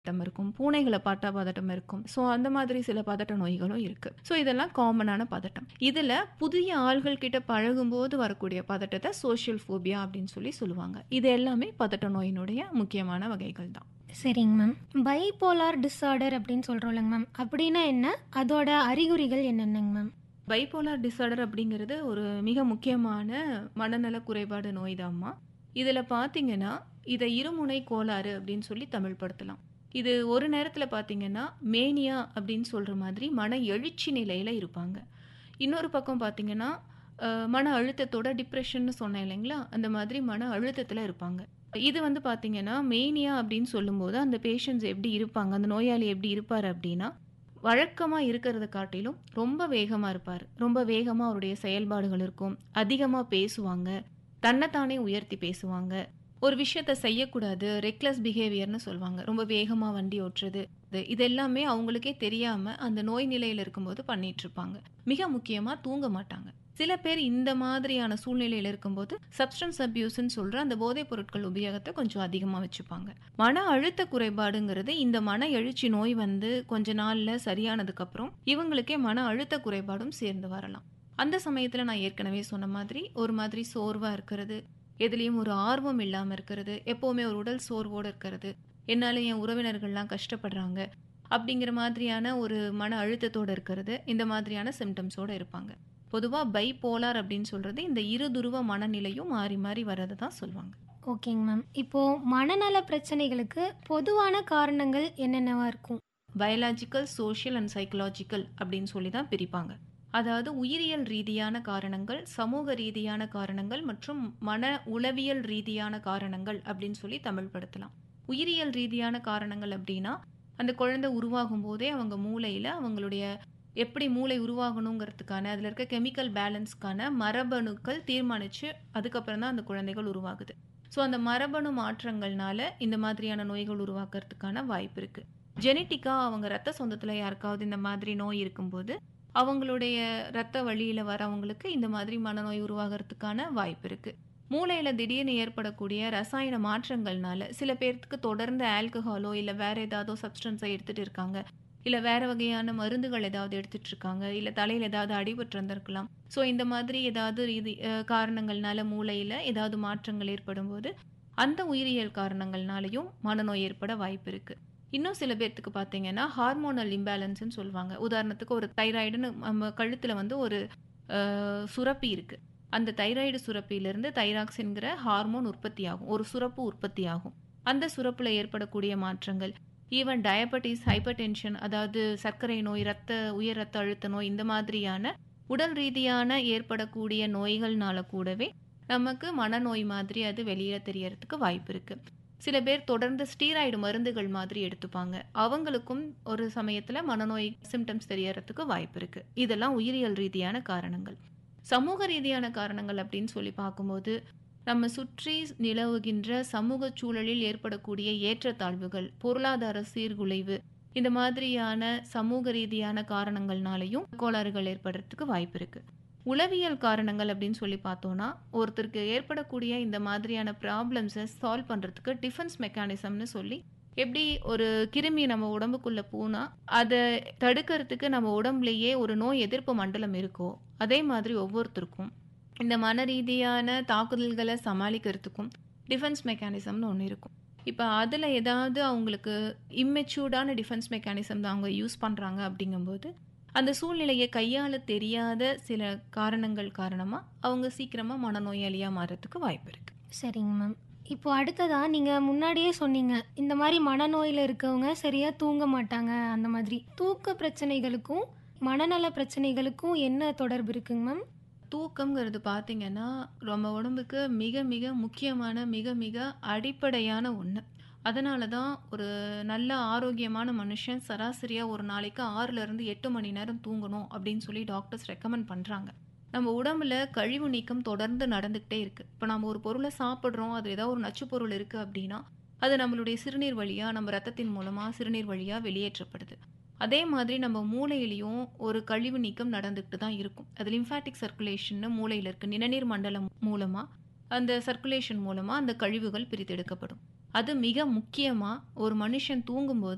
பதட்டம் இருக்கும் பூனைகளை பார்த்தா பதட்டம் இருக்கும் ஸோ அந்த மாதிரி சில பதட்ட நோய்களும் இருக்கு ஸோ இதெல்லாம் காமனான பதட்டம் இதுல புதிய ஆள்கள் கிட்ட பழகும்போது வரக்கூடிய பதட்டத்தை சோஷியல் ஃபோபியா அப்படின்னு சொல்லி சொல்லுவாங்க இது எல்லாமே பதட்ட நோயினுடைய முக்கியமான வகைகள் தான் சரிங்க மேம் பைபோலார் டிஸார்டர் அப்படின்னு சொல்கிறோம்லங்க மேம் அப்படின்னா என்ன அதோட அறிகுறிகள் என்னென்னங்க மேம் பைபோலார் டிஸார்டர் அப்படிங்கிறது ஒரு மிக முக்கியமான மனநல குறைபாடு நோய்தாம்மா இதில் பார்த்தீங்கன்னா இதை இருமுனை கோளாறு அப்படின்னு சொல்லி தமிழ்படுத்தலாம் இது ஒரு நேரத்தில் பார்த்தீங்கன்னா மேனியா அப்படின்னு சொல்கிற மாதிரி மன எழுச்சி நிலையில் இருப்பாங்க இன்னொரு பக்கம் பார்த்தீங்கன்னா அஹ், மன அழுத்தத்தோட டிப்ரெஷன்னு சொன்னேன் இல்லைங்களா அந்த மாதிரி மன அழுத்தத்தில் இருப்பாங்க இது வந்து பார்த்தீங்கன்னா மேனியா அப்படின்னு சொல்லும்போது அந்த பேஷண்ட்ஸ் எப்படி இருப்பாங்க அந்த நோயாளி எப்படி இருப்பார் அப்படின்னா வழக்கமாக இருக்கிறத காட்டிலும் ரொம்ப வேகமாக இருப்பார் ரொம்ப வேகமாக அவருடைய செயல்பாடுகள் இருக்கும் அதிகமாக பேசுவாங்க தன்னைத்தானே உயர்த்தி பேசுவாங்க ஒரு விஷயத்த செய்யக்கூடாது ரெக்லஸ் பிஹேவியர்னு சொல்லுவாங்க ரொம்ப வேகமாக வண்டி ஓட்டுறது இது இது எல்லாமே அவங்களுக்கே தெரியாம அந்த நோய் நிலையில இருக்கும்போது பண்ணிட்டு இருப்பாங்க மிக முக்கியமா தூங்க மாட்டாங்க சில பேர் இந்த மாதிரியான சூழ்நிலையில இருக்கும்போது சப்ஸ்டன்ஸ் அபியூஸ்ன்னு சொல்ற அந்த போதைப் பொருட்கள் உபயோகத்தை கொஞ்சம் அதிகமா வச்சுப்பாங்க மன அழுத்த குறைபாடுங்கிறது இந்த மன எழுச்சி நோய் வந்து கொஞ்ச நாள்ல சரியானதுக்கு அப்புறம் இவங்களுக்கே மன அழுத்த குறைபாடும் சேர்ந்து வரலாம் அந்த சமயத்துல நான் ஏற்கனவே சொன்ன மாதிரி ஒரு மாதிரி சோர்வா இருக்கிறது எதுலயும் ஒரு ஆர்வம் இல்லாம இருக்கிறது எப்பவுமே ஒரு உடல் சோர்வோட இருக்கிறது என்னால என் உறவினர்கள்லாம் கஷ்டப்படுறாங்க அப்படிங்கிற மாதிரியான ஒரு மன அழுத்தத்தோட இருக்கிறது இந்த மாதிரியான சிம்டம்ஸோட இருப்பாங்க பொதுவா பைபோலார் அப்படின்னு சொல்றது இந்த இருதுருவ மனநிலையும் மாறி மாறி வரதை தான் சொல்லுவாங்க ஓகேங்க மேம் இப்போ மனநல பிரச்சனைகளுக்கு பொதுவான காரணங்கள் என்னென்னவா இருக்கும் பயாலாஜிக்கல் சோஷியல் அண்ட் சைக்கலாஜிக்கல் அப்படின்னு சொல்லி தான் பிரிப்பாங்க அதாவது உயிரியல் ரீதியான காரணங்கள் சமூக ரீதியான காரணங்கள் மற்றும் மன உளவியல் ரீதியான காரணங்கள் அப்படின்னு சொல்லி தமிழ்படுத்தலாம் உயிரியல் ரீதியான காரணங்கள் அப்படின்னா அந்த குழந்தை உருவாகும் போதே அவங்க மூளையில அவங்களுடைய எப்படி மூளை உருவாகணுங்கிறதுக்கான அதில் இருக்க கெமிக்கல் பேலன்ஸ்க்கான மரபணுக்கள் தீர்மானிச்சு அதுக்கப்புறம் தான் அந்த குழந்தைகள் உருவாகுது ஸோ அந்த மரபணு மாற்றங்கள்னால இந்த மாதிரியான நோய்கள் உருவாக்குறதுக்கான வாய்ப்பு இருக்கு ஜெனட்டிக்கா அவங்க ரத்த சொந்தத்துல யாருக்காவது இந்த மாதிரி நோய் இருக்கும்போது அவங்களுடைய ரத்த வழியில வரவங்களுக்கு இந்த மாதிரி மனநோய் உருவாகிறதுக்கான வாய்ப்பு இருக்கு மூளையில திடீர்னு ஏற்படக்கூடிய ரசாயன மாற்றங்கள்னால சில பேர்த்துக்கு தொடர்ந்து ஆல்கஹாலோ இல்ல வேற ஏதாவது சப்ஸ்டன்ஸை எடுத்துட்டு இருக்காங்க இல்ல வேற வகையான மருந்துகள் ஏதாவது எடுத்துட்டு இருக்காங்க இல்ல தலையில ஏதாவது அடிபட்டு இருந்திருக்கலாம் ஸோ இந்த மாதிரி ஏதாவது ரீதி அஹ், காரணங்கள்னால மூளையில ஏதாவது மாற்றங்கள் ஏற்படும் போது அந்த உயிரியல் காரணங்கள்னாலையும் மனநோய் ஏற்பட வாய்ப்பு இருக்கு இன்னும் சில பேர்த்துக்கு பார்த்தீங்கன்னா ஹார்மோனல் இம்பேலன்ஸ்னு சொல்லுவாங்க உதாரணத்துக்கு ஒரு தைராய்டுன்னு நம்ம கழுத்துல வந்து ஒரு அஹ், சுரப்பி இருக்கு அந்த தைராய்டு சுரப்பியிலிருந்து தைராக்சின்கிற ஹார்மோன் உற்பத்தி ஆகும் ஒரு சுரப்பு உற்பத்தி ஆகும் அந்த சுரப்புல ஏற்படக்கூடிய மாற்றங்கள் ஈவன் டயபெட்டிஸ் ஹைப்பர் டென்ஷன் அதாவது சர்க்கரை நோய் ரத்த உயர் ரத்த அழுத்த நோய் இந்த மாதிரியான உடல் ரீதியான ஏற்படக்கூடிய நோய்கள்னால கூடவே நமக்கு மனநோய் மாதிரி அது வெளியில தெரியறதுக்கு வாய்ப்பு இருக்கு சில பேர் தொடர்ந்து ஸ்டீராய்டு மருந்துகள் மாதிரி எடுத்துப்பாங்க அவங்களுக்கும் ஒரு சமயத்துல மனநோய் சிம்டம்ஸ் தெரியறதுக்கு வாய்ப்பு இருக்கு இதெல்லாம் உயிரியல் ரீதியான காரணங்கள் சமூக ரீதியான காரணங்கள் அப்படின்னு சொல்லி பார்க்கும்போது நம்ம சுற்றி நிலவுகின்ற சமூக சூழலில் ஏற்படக்கூடிய ஏற்றத்தாழ்வுகள் பொருளாதார சீர்குலைவு இந்த மாதிரியான சமூக ரீதியான காரணங்கள்னாலையும் கோளாறுகள் ஏற்படுறதுக்கு வாய்ப்பு இருக்கு உளவியல் காரணங்கள் அப்படின்னு சொல்லி பார்த்தோம்னா ஒருத்தருக்கு ஏற்படக்கூடிய இந்த மாதிரியான ப்ராப்ளம்ஸை சால்வ் பண்றதுக்கு டிஃபென்ஸ் மெக்கானிசம்னு சொல்லி எப்படி ஒரு கிருமி நம்ம உடம்புக்குள்ள போனா அதை தடுக்கிறதுக்கு நம்ம உடம்புலயே ஒரு நோய் எதிர்ப்பு மண்டலம் இருக்கோ அதே மாதிரி ஒவ்வொருத்தருக்கும் இந்த மன ரீதியான தாக்குதல்களை சமாளிக்கிறதுக்கும் டிஃபென்ஸ் மெக்கானிசம்னு ஒன்று இருக்கும் இப்போ அதில் ஏதாவது அவங்களுக்கு இம்மெச்சூர்டான டிஃபென்ஸ் மெக்கானிசம் தான் அவங்க யூஸ் பண்ணுறாங்க அப்படிங்கும்போது அந்த சூழ்நிலையை கையாள தெரியாத சில காரணங்கள் காரணமாக அவங்க சீக்கிரமாக மனநோயாளியாக மாறதுக்கு வாய்ப்பு இருக்கு சரிங்க மேம் இப்போ அடுத்ததா நீங்க முன்னாடியே சொன்னீங்க இந்த மாதிரி மனநோயில இருக்கவங்க சரியா தூங்க மாட்டாங்க அந்த மாதிரி தூக்க பிரச்சனைகளுக்கும் மனநல பிரச்சனைகளுக்கும் என்ன தொடர்பு இருக்குங்க மேம் தூக்கம்ங்கிறது பார்த்தீங்கன்னா நம்ம உடம்புக்கு மிக மிக முக்கியமான மிக மிக அடிப்படையான ஒன்று அதனால தான் ஒரு நல்ல ஆரோக்கியமான மனுஷன் சராசரியாக ஒரு நாளைக்கு ஆறுலேருந்து எட்டு மணி நேரம் தூங்கணும் அப்படின்னு சொல்லி டாக்டர்ஸ் ரெக்கமெண்ட் பண்ணுறாங்க நம்ம உடம்புல கழிவு நீக்கம் தொடர்ந்து நடந்துக்கிட்டே இருக்கு இப்போ நம்ம ஒரு பொருளை சாப்பிட்றோம் அது ஏதாவது ஒரு நச்சுப் பொருள் இருக்கு அப்படின்னா அது நம்மளுடைய சிறுநீர் வழியா நம்ம ரத்தத்தின் மூலமா சிறுநீர் வழியா வெளியேற்றப்படுது அதே மாதிரி நம்ம மூளையிலையும் ஒரு கழிவு நீக்கம் நடந்துக்கிட்டு தான் இருக்கும் அது லிம்ஃபாட்டிக் சர்க்குலேஷன் மூளையில இருக்கு நிணநீர் மண்டலம் மூலமா அந்த சர்க்குலேஷன் மூலமா அந்த கழிவுகள் பிரித்தெடுக்கப்படும் அது மிக முக்கியமா ஒரு மனுஷன் தூங்கும்போது